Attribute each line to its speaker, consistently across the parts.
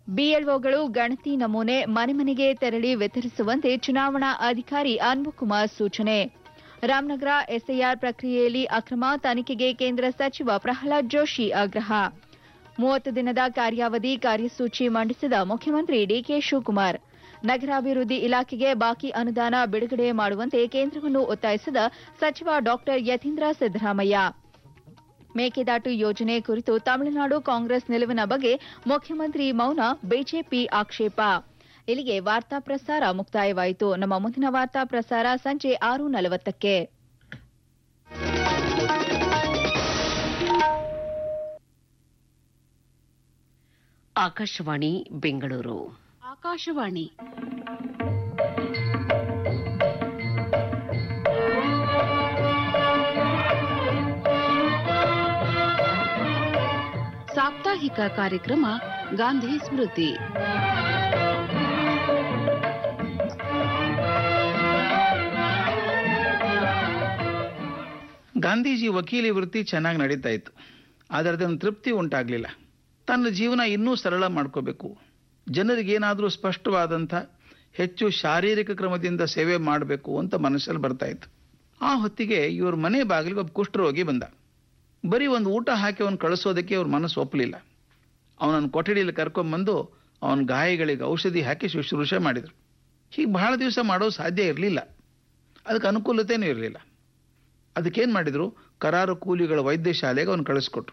Speaker 1: ಬಿಎಲ್ಒಗಳು ಗಣತಿ ನಮೂನೆ ಮನೆ ಮನೆಗೆ ತೆರಳಿ ವಿತರಿಸುವಂತೆ ಚುನಾವಣಾ ಅಧಿಕಾರಿ ಅನ್ಬುಕುಮಾರ್ ಸೂಚನೆ ರಾಮನಗರ ಎಸ್ಐಆರ್ ಪ್ರಕ್ರಿಯೆಯಲ್ಲಿ ಅಕ್ರಮ ತನಿಖೆಗೆ ಕೇಂದ್ರ ಸಚಿವ ಪ್ರಹ್ಲಾದ್ ಜೋಶಿ ಆಗ್ರಹ ಮೂವತ್ತು ದಿನದ ಕಾರ್ಯಾವಧಿ ಕಾರ್ಯಸೂಚಿ ಮಂಡಿಸಿದ ಮುಖ್ಯಮಂತ್ರಿ ಡಿಕೆ ಶಿವಕುಮಾರ್ ನಗರಾಭಿವೃದ್ಧಿ ಇಲಾಖೆಗೆ ಬಾಕಿ ಅನುದಾನ ಬಿಡುಗಡೆ ಮಾಡುವಂತೆ ಕೇಂದ್ರವನ್ನು ಒತ್ತಾಯಿಸಿದ ಸಚಿವ ಡಾ ಯತೀಂದ್ರ ಸಿದ್ದರಾಮಯ್ಯ ಮೇಕೆದಾಟು ಯೋಜನೆ ಕುರಿತು ತಮಿಳುನಾಡು ಕಾಂಗ್ರೆಸ್ ನಿಲುವಿನ ಬಗ್ಗೆ ಮುಖ್ಯಮಂತ್ರಿ ಮೌನ ಬಿಜೆಪಿ ಆಕ್ಷೇಪ ಇಲ್ಲಿಗೆ ವಾರ್ತಾ ಪ್ರಸಾರ ಮುಕ್ತಾಯವಾಯಿತು ನಮ್ಮ ಮುಂದಿನ ವಾರ್ತಾ ಪ್ರಸಾರ ಸಂಜೆ ಆರು ನಲವತ್ತಕ್ಕೆ
Speaker 2: ಆಕಾಶವಾಣಿ ಬೆಂಗಳೂರು
Speaker 3: ಆಕಾಶವಾಣಿ ಸಾಪ್ತಾಹಿಕ ಕಾರ್ಯಕ್ರಮ ಗಾಂಧಿ ಸ್ಮೃತಿ
Speaker 4: ಗಾಂಧೀಜಿ ವಕೀಲಿ ವೃತ್ತಿ ಚೆನ್ನಾಗಿ ನಡೀತಾ ಇತ್ತು ಆದರೆ ಅದನ್ನು ತೃಪ್ತಿ ಉಂಟಾಗಲಿಲ್ಲ ತನ್ನ ಜೀವನ ಇನ್ನೂ ಸರಳ ಮಾಡ್ಕೋಬೇಕು ಜನರಿಗೇನಾದರೂ ಸ್ಪಷ್ಟವಾದಂಥ ಹೆಚ್ಚು ಶಾರೀರಿಕ ಕ್ರಮದಿಂದ ಸೇವೆ ಮಾಡಬೇಕು ಅಂತ ಮನಸ್ಸಲ್ಲಿ ಬರ್ತಾ ಇತ್ತು ಆ ಹೊತ್ತಿಗೆ ಇವ್ರ ಮನೆ ಬಾಗಿಲಿಗೆ ಒಬ್ಬ ಕುಷ್ಠರೋಗಿ ಬಂದ ಬರೀ ಒಂದು ಊಟ ಹಾಕಿ ಅವನು ಕಳಿಸೋದಕ್ಕೆ ಅವ್ರ ಮನಸ್ಸು ಒಪ್ಪಲಿಲ್ಲ ಅವನನ್ನು ಕೊಠಡಿಯಲ್ಲಿ ಕರ್ಕೊಂಡ್ಬಂದು ಅವನ ಗಾಯಗಳಿಗೆ ಔಷಧಿ ಹಾಕಿ ಶುಶ್ರೂಷೆ ಮಾಡಿದರು ಹೀಗೆ ಬಹಳ ದಿವಸ ಮಾಡೋ ಸಾಧ್ಯ ಇರಲಿಲ್ಲ ಅದಕ್ಕೆ ಅನುಕೂಲತೆಯೂ ಇರಲಿಲ್ಲ ಅದಕ್ಕೇನು ಮಾಡಿದರು ಕರಾರು ಕೂಲಿಗಳ ವೈದ್ಯ ಶಾಲೆಗೆ ಅವನು ಕಳಿಸ್ಕೊಟ್ರು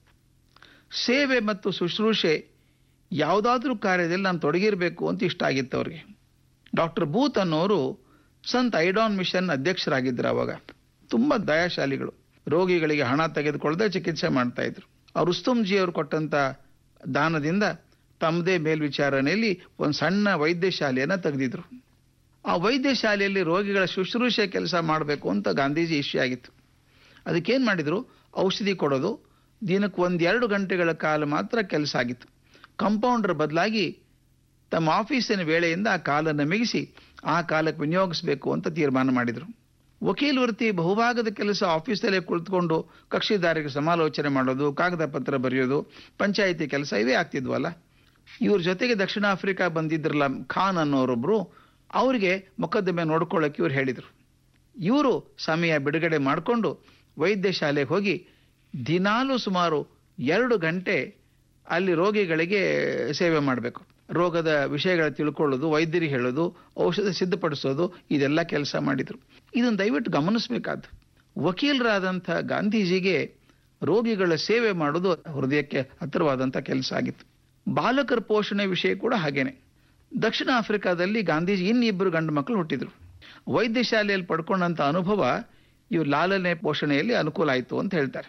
Speaker 4: ಸೇವೆ ಮತ್ತು ಶುಶ್ರೂಷೆ ಯಾವುದಾದ್ರೂ ಕಾರ್ಯದಲ್ಲಿ ನಾನು ತೊಡಗಿರಬೇಕು ಅಂತ ಇಷ್ಟ ಆಗಿತ್ತು ಅವ್ರಿಗೆ ಡಾಕ್ಟರ್ ಬೂತ್ ಅನ್ನೋರು ಸಂತ್ ಐಡಾನ್ ಮಿಷನ್ ಅಧ್ಯಕ್ಷರಾಗಿದ್ದರು ಅವಾಗ ತುಂಬ ದಯಾಶಾಲಿಗಳು ರೋಗಿಗಳಿಗೆ ಹಣ ತೆಗೆದುಕೊಳ್ಳದೆ ಚಿಕಿತ್ಸೆ ಮಾಡ್ತಾ ಇದ್ರು ಅವ್ರು ರುಸ್ತುಂಜಿ ಅವರು ಕೊಟ್ಟಂತ ದಾನದಿಂದ ತಮ್ಮದೇ ಮೇಲ್ವಿಚಾರಣೆಯಲ್ಲಿ ಒಂದು ಸಣ್ಣ ವೈದ್ಯ ಶಾಲೆಯನ್ನು ತೆಗೆದಿದ್ರು ಆ ವೈದ್ಯ ಶಾಲೆಯಲ್ಲಿ ರೋಗಿಗಳ ಶುಶ್ರೂಷೆ ಕೆಲಸ ಮಾಡಬೇಕು ಅಂತ ಗಾಂಧೀಜಿ ಇಶ್ಯೂ ಆಗಿತ್ತು ಅದಕ್ಕೇನು ಮಾಡಿದರು ಔಷಧಿ ಕೊಡೋದು ದಿನಕ್ಕೆ ಒಂದೆರಡು ಗಂಟೆಗಳ ಕಾಲ ಮಾತ್ರ ಕೆಲಸ ಆಗಿತ್ತು ಕಂಪೌಂಡರ್ ಬದಲಾಗಿ ತಮ್ಮ ಆಫೀಸಿನ ವೇಳೆಯಿಂದ ಆ ಕಾಲನ್ನು ಮಿಗಿಸಿ ಆ ಕಾಲಕ್ಕೆ ವಿನಿಯೋಗಿಸಬೇಕು ಅಂತ ತೀರ್ಮಾನ ಮಾಡಿದರು ವಕೀಲ ವೃತ್ತಿ ಬಹುಭಾಗದ ಕೆಲಸ ಆಫೀಸಲ್ಲೇ ಕುಳಿತುಕೊಂಡು ಕಕ್ಷಿದಾರರಿಗೆ ಸಮಾಲೋಚನೆ ಮಾಡೋದು ಕಾಗದ ಪತ್ರ ಬರೆಯೋದು ಪಂಚಾಯಿತಿ ಕೆಲಸ ಇವೇ ಆಗ್ತಿದ್ವಲ್ಲ ಇವ್ರ ಜೊತೆಗೆ ದಕ್ಷಿಣ ಆಫ್ರಿಕಾ ಬಂದಿದ್ರಲ್ಲ ಖಾನ್ ಅನ್ನೋರೊಬ್ರು ಅವರಿಗೆ ಮೊಕದ್ದಮೆ ನೋಡ್ಕೊಳ್ಳೋಕೆ ಇವ್ರು ಹೇಳಿದರು ಇವರು ಸಮಯ ಬಿಡುಗಡೆ ಮಾಡಿಕೊಂಡು ವೈದ್ಯ ಶಾಲೆಗೆ ಹೋಗಿ ದಿನಾಲೂ ಸುಮಾರು ಎರಡು ಗಂಟೆ ಅಲ್ಲಿ ರೋಗಿಗಳಿಗೆ ಸೇವೆ ಮಾಡಬೇಕು ರೋಗದ ವಿಷಯಗಳ ತಿಳ್ಕೊಳ್ಳೋದು ವೈದ್ಯರಿಗೆ ಹೇಳೋದು ಔಷಧ ಸಿದ್ಧಪಡಿಸೋದು ಇದೆಲ್ಲ ಕೆಲಸ ಮಾಡಿದರು ಇದನ್ನು ದಯವಿಟ್ಟು ಗಮನಿಸಬೇಕಾದ್ದು ವಕೀಲರಾದಂಥ ಗಾಂಧೀಜಿಗೆ ರೋಗಿಗಳ ಸೇವೆ ಮಾಡೋದು ಹೃದಯಕ್ಕೆ ಹತ್ತಿರವಾದಂಥ ಕೆಲಸ ಆಗಿತ್ತು ಬಾಲಕರ ಪೋಷಣೆ ವಿಷಯ ಕೂಡ ಹಾಗೇನೆ ದಕ್ಷಿಣ ಆಫ್ರಿಕಾದಲ್ಲಿ ಗಾಂಧೀಜಿ ಇನ್ನಿಬ್ಬರು ಗಂಡು ಮಕ್ಕಳು ಹುಟ್ಟಿದ್ರು ವೈದ್ಯ ಶಾಲೆಯಲ್ಲಿ ಪಡ್ಕೊಂಡಂಥ ಅನುಭವ ಇವು ಲಾಲನೆ ಪೋಷಣೆಯಲ್ಲಿ ಅನುಕೂಲ ಆಯಿತು ಅಂತ ಹೇಳ್ತಾರೆ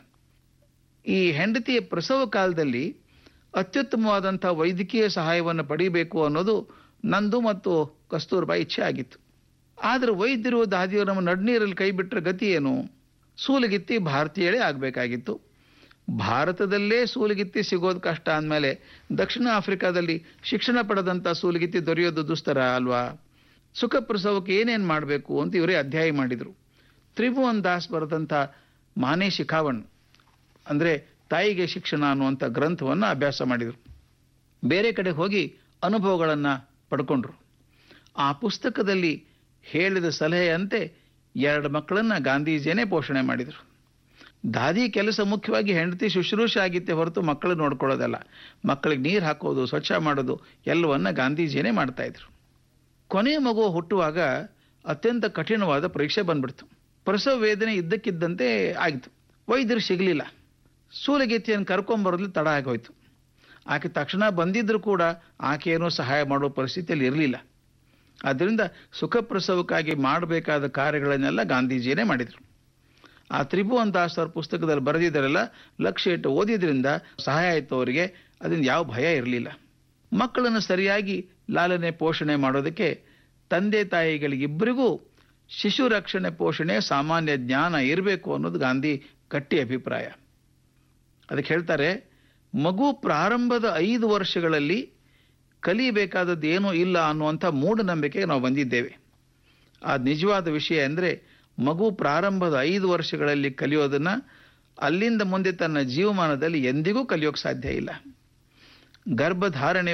Speaker 4: ಈ ಹೆಂಡತಿಯ ಪ್ರಸವ ಕಾಲದಲ್ಲಿ ಅತ್ಯುತ್ತಮವಾದಂಥ ವೈದ್ಯಕೀಯ ಸಹಾಯವನ್ನು ಪಡಿಬೇಕು ಅನ್ನೋದು ನಂದು ಮತ್ತು ಕಸ್ತೂರ್ಬಾ ಇಚ್ಛೆ ಆಗಿತ್ತು ಆದರೆ ವೈದ್ಯರು ದಾದಿಯವರು ನಮ್ಮ ನಡ್ನೀರಲ್ಲಿ ಕೈ ಬಿಟ್ಟರೆ ಗತಿ ಏನು ಸೂಲಗಿತ್ತಿ ಭಾರತೀಯಳೇ ಆಗಬೇಕಾಗಿತ್ತು ಭಾರತದಲ್ಲೇ ಸೂಲಗಿತ್ತಿ ಸಿಗೋದು ಕಷ್ಟ ಅಂದಮೇಲೆ ದಕ್ಷಿಣ ಆಫ್ರಿಕಾದಲ್ಲಿ ಶಿಕ್ಷಣ ಪಡೆದಂಥ ಸೂಲಗಿತ್ತಿ ದೊರೆಯೋದು ದುಸ್ತರ ಅಲ್ವಾ ಸುಖ ಪ್ರಸವಕ್ಕೆ ಏನೇನು ಮಾಡಬೇಕು ಅಂತ ಇವರೇ ಅಧ್ಯಾಯ ಮಾಡಿದರು ತ್ರಿಭುವನ್ ದಾಸ್ ಬರೆದಂಥ ಮಾನೆ ಶಿಖಾವಣ್ ಅಂದರೆ ತಾಯಿಗೆ ಶಿಕ್ಷಣ ಅನ್ನುವಂಥ ಗ್ರಂಥವನ್ನು ಅಭ್ಯಾಸ ಮಾಡಿದರು ಬೇರೆ ಕಡೆ ಹೋಗಿ ಅನುಭವಗಳನ್ನು ಪಡ್ಕೊಂಡ್ರು ಆ ಪುಸ್ತಕದಲ್ಲಿ ಹೇಳಿದ ಸಲಹೆಯಂತೆ ಎರಡು ಮಕ್ಕಳನ್ನು ಗಾಂಧೀಜಿಯೇ ಪೋಷಣೆ ಮಾಡಿದರು ದಾದಿ ಕೆಲಸ ಮುಖ್ಯವಾಗಿ ಹೆಂಡತಿ ಶುಶ್ರೂಷೆ ಆಗಿತ್ತೆ ಹೊರತು ಮಕ್ಕಳು ನೋಡ್ಕೊಳ್ಳೋದಲ್ಲ ಮಕ್ಕಳಿಗೆ ನೀರು ಹಾಕೋದು ಸ್ವಚ್ಛ ಮಾಡೋದು ಎಲ್ಲವನ್ನ ಗಾಂಧೀಜಿಯೇ ಮಾಡ್ತಾ ಇದ್ರು ಕೊನೆಯ ಮಗು ಹುಟ್ಟುವಾಗ ಅತ್ಯಂತ ಕಠಿಣವಾದ ಪರೀಕ್ಷೆ ಬಂದ್ಬಿಡ್ತು ಪ್ರಸವ ವೇದನೆ ಇದ್ದಕ್ಕಿದ್ದಂತೆ ಆಗಿತ್ತು ವೈದ್ಯರು ಸಿಗಲಿಲ್ಲ ಸೂಲಗಿತ್ತಿಯನ್ನು ಕರ್ಕೊಂಬರೋದ್ಲಿ ತಡ ಆಗೋಯ್ತು ಆಕೆ ತಕ್ಷಣ ಬಂದಿದ್ದರೂ ಕೂಡ ಆಕೆ ಏನೋ ಸಹಾಯ ಮಾಡೋ ಪರಿಸ್ಥಿತಿಯಲ್ಲಿ ಇರಲಿಲ್ಲ ಆದ್ದರಿಂದ ಸುಖ ಪ್ರಸವಕ್ಕಾಗಿ ಮಾಡಬೇಕಾದ ಕಾರ್ಯಗಳನ್ನೆಲ್ಲ ಗಾಂಧೀಜಿಯೇ ಮಾಡಿದರು ಆ ತ್ರಿಭುವನ್ ದಾಸ್ ಅವ್ರ ಪುಸ್ತಕದಲ್ಲಿ ಬರೆದಿದ್ದಾರಲ್ಲ ಲಕ್ಷ್ಯ ಇಟ್ಟು ಓದಿದ್ರಿಂದ ಸಹಾಯ ಆಯಿತು ಅವರಿಗೆ ಅದರಿಂದ ಯಾವ ಭಯ ಇರಲಿಲ್ಲ ಮಕ್ಕಳನ್ನು ಸರಿಯಾಗಿ ಲಾಲನೆ ಪೋಷಣೆ ಮಾಡೋದಕ್ಕೆ ತಂದೆ ತಾಯಿಗಳಿಗಿಬ್ಬರಿಗೂ ಶಿಶು ರಕ್ಷಣೆ ಪೋಷಣೆ ಸಾಮಾನ್ಯ ಜ್ಞಾನ ಇರಬೇಕು ಅನ್ನೋದು ಗಾಂಧಿ ಗಟ್ಟಿ ಅಭಿಪ್ರಾಯ ಅದಕ್ಕೆ ಹೇಳ್ತಾರೆ ಮಗು ಪ್ರಾರಂಭದ ಐದು ವರ್ಷಗಳಲ್ಲಿ ಕಲಿಬೇಕಾದದ್ದು ಏನೂ ಇಲ್ಲ ಅನ್ನುವಂಥ ಮೂಢನಂಬಿಕೆಗೆ ನಾವು ಬಂದಿದ್ದೇವೆ ಆ ನಿಜವಾದ ವಿಷಯ ಅಂದರೆ ಮಗು ಪ್ರಾರಂಭದ ಐದು ವರ್ಷಗಳಲ್ಲಿ ಕಲಿಯೋದನ್ನು ಅಲ್ಲಿಂದ ಮುಂದೆ ತನ್ನ ಜೀವಮಾನದಲ್ಲಿ ಎಂದಿಗೂ ಕಲಿಯೋಕೆ ಸಾಧ್ಯ ಇಲ್ಲ ಗರ್ಭಧಾರಣೆ